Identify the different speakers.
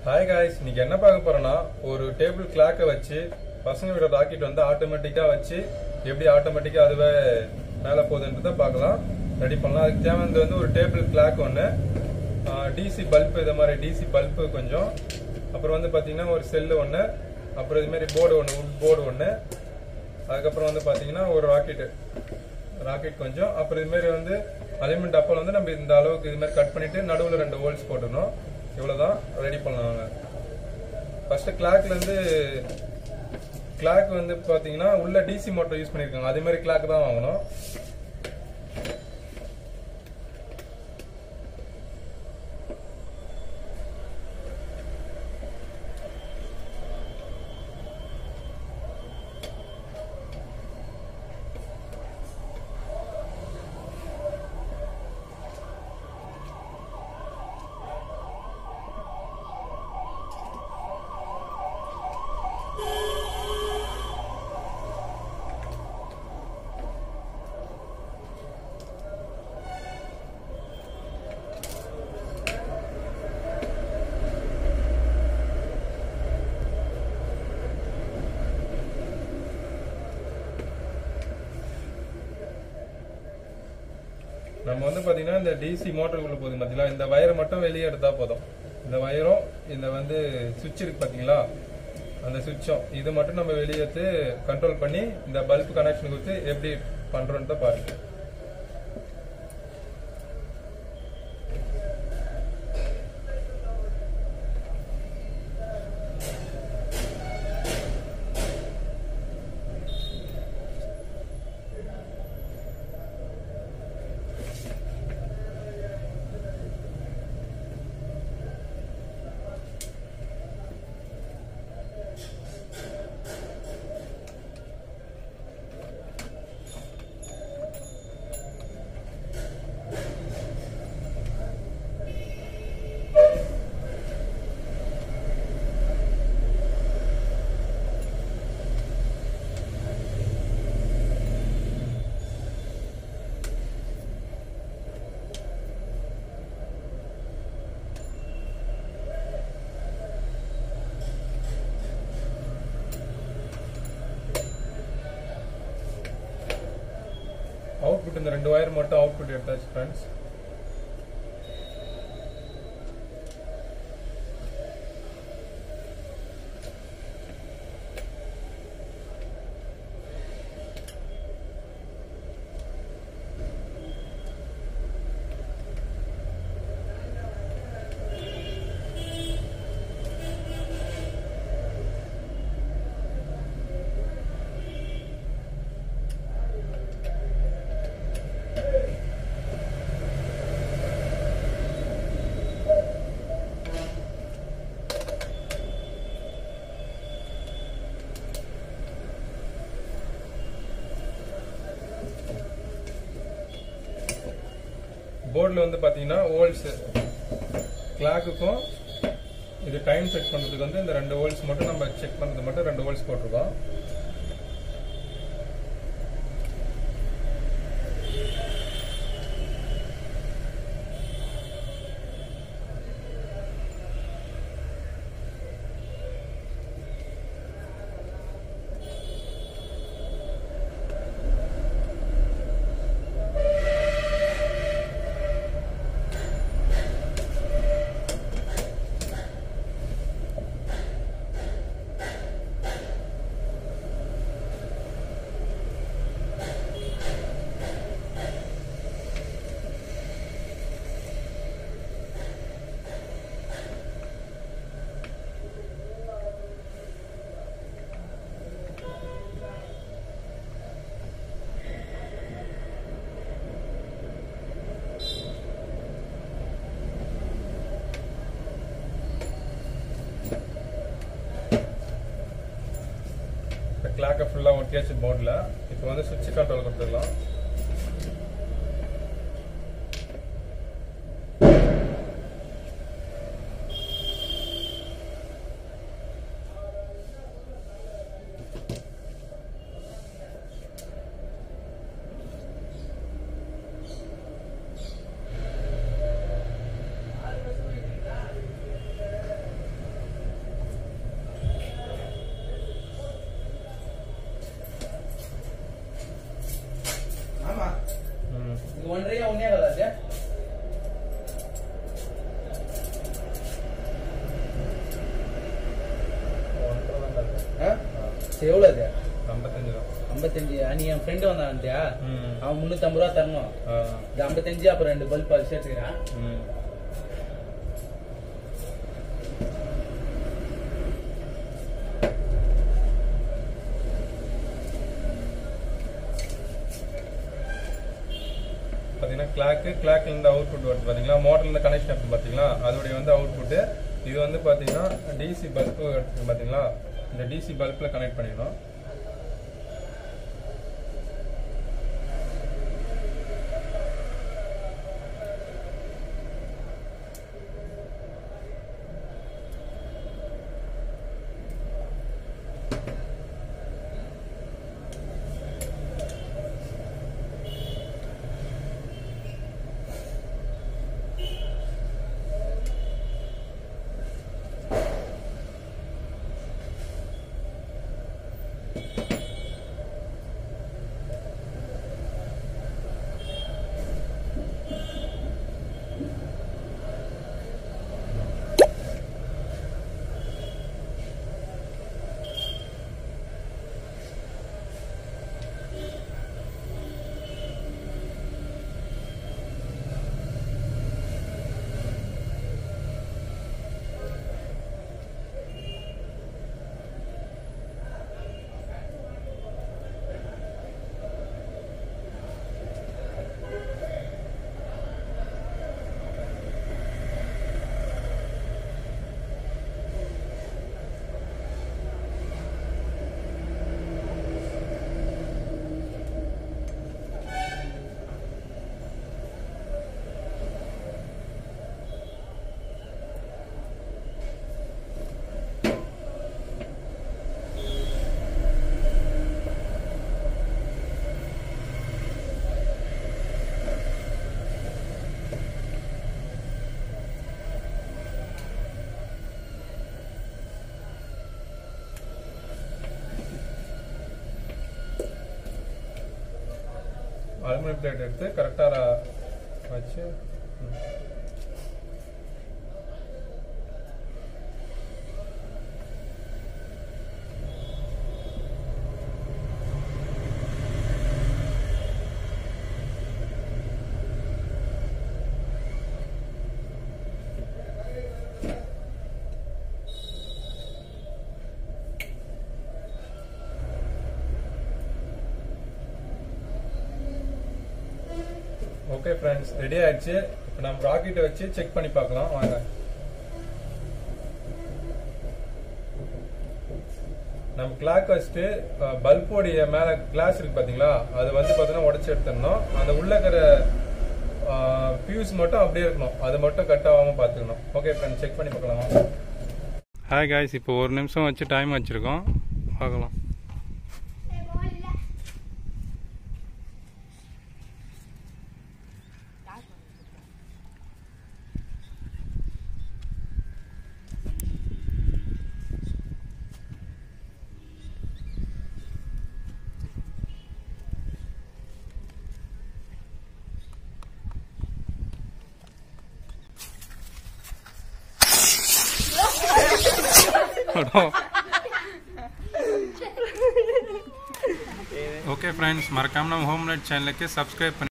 Speaker 1: Hi guys இன்னைக்கு என்ன பார்க்க போறோம்னா ஒரு டேபிள் கிளாக்கை வச்சு பசங்களோட ராக்கெட் வந்து ஆட்டோமேட்டிக்கா வச்சு எப்படி ஆட்டோமேட்டிக்கா அதுவே மேலே போகுதுன்றத பார்க்கலாம் ரெடி பண்ணலாம் அதுக்கு தேவையானது வந்து ஒரு டேபிள் கிளாக் ஒன்று டிசி பல்ப் இது மாதிரி டிசி பல்பு கொஞ்சம் அப்புறம் வந்து பார்த்தீங்கன்னா ஒரு செல்லு ஒன்று அப்புறம் இது மாதிரி போர்டு ஒன்று உட் போர்டு ஒன்று அதுக்கப்புறம் வந்து பார்த்தீங்கன்னா ஒரு ராக்கெட்டு ராக்கெட் கொஞ்சம் அப்புறம் இது மாதிரி வந்து அலிமெண்ட் அப்பல் வந்து நம்ம இந்த அளவுக்கு இது மாதிரி கட் பண்ணிட்டு நடுவில் ரெண்டு ஹோல்ஸ் போட்டுடணும் இவ்வளவுதான் ரெடி பண்ணலாம் ஃபர்ஸ்ட் கிளாக்ல இருந்து கிளாக் வந்து பாத்தீங்கன்னா உள்ள டிசி மோட்டர் யூஸ் பண்ணிருக்காங்க அதே மாதிரி கிளாக் தான் வாங்கணும் நம்ம வந்து பாத்தீங்கன்னா இந்த டிசி மோட்டருக்குள்ள போகுது பாத்தீங்களா இந்த வயரை மட்டும் வெளியே எடுத்தா போதும் இந்த வயரும் இந்த வந்து சுவிட்ச் இருக்கு பாத்தீங்களா அந்த சுவிட்சும் இது மட்டும் நம்ம வெளியே எடுத்து கண்ட்ரோல் பண்ணி இந்த பல்ப் கனெக்ஷன் கொடுத்து எப்படி பண்றோம்னு பாருங்க அவுட்புட் இந்த ரெண்டு வயர் மட்டும் அவுட்புட் எடுத்தாச்சு ஃப்ரெண்ட்ஸ் போர்டில் வந்து பார்த்தீங்கன்னா ஹோல்ஸ் கிளாக்குக்கும் இது டைம் செக் பண்ணுறதுக்கு வந்து இந்த ரெண்டு ஹோல்ஸ் மட்டும் நம்ம செக் பண்ணுறது மட்டும் ரெண்டு ஹோல்ஸ் போட்டிருக்கோம் கிளாக்கை ஃபுல்லாக ஒட்டியாச்சு போர்டில் இப்போ வந்து சுவிட்ச் கண்ட்ரோல் கொடுத்துடலாம்
Speaker 2: ஆ? சரி எவ்வளோ அது
Speaker 1: ஐம்பத்தஞ்சு தான்
Speaker 2: ஐம்பத்தஞ்சு நீ என் ஃப்ரெண்டு வந்தான்ட்டியா
Speaker 1: ம்.
Speaker 2: அவன் முந்நூற்றம்பது ரூபா தரணும்
Speaker 1: ஆ.
Speaker 2: இது ஐம்பத்தஞ்சு அப்புறம் ரெண்டு பல்ப் அது சேர்த்துக்கிறேன்
Speaker 1: ம். பாத்தீங்கன்னா கிளாக்கு கிளாக்ல இருந்து அவுட் புட் வருது பாத்தீங்களா மோட்டர்ல இருந்து கனெக்ஷன் இருக்கு பாத்தீங்களா அதோடைய வந்து அவுட் புட் இது வந்து பாத்தீங்கன்னா டிசி பல்ப் இருக்கு பாத்தீங்களா இந்த டிசி பல்ப்ல கனெக்ட் பண்ணிடணும் அலுமினியம் பிளேட் எடுத்து கரெக்டாக வச்சு ம். ஓகே ஃப்ரெண்ட்ஸ் ரெடி ஆயிடுச்சு இப்போ நம்ம ராக்கெட்டை வச்சு செக் பண்ணி பார்க்கலாம் வாங்க நம்ம கிளாக் வச்சுட்டு பல்போடைய மேல கிளாஸ் இருக்கு பாத்தீங்களா அது வந்து பாத்தீங்கன்னா உடைச்சு எடுத்துடணும் அந்த உள்ள இருக்கிற ஃபியூஸ் மட்டும் அப்படியே இருக்கணும் அது மட்டும் கட் ஆகாம பாத்துக்கணும் ஓகே ஃப்ரெண்ட் செக் பண்ணி பார்க்கலாம் ஹாய் காய்ஸ் இப்போ ஒரு நிமிஷம் வச்சு டைம் வச்சிருக்கோம் பார்க்கலாம் ஓகே ஃப்ரெண்ட்ஸ் மறக்காம நம்ம ஹோம் லைட் சேனலுக்கு சப்ஸ்கிரைப் பண்ணி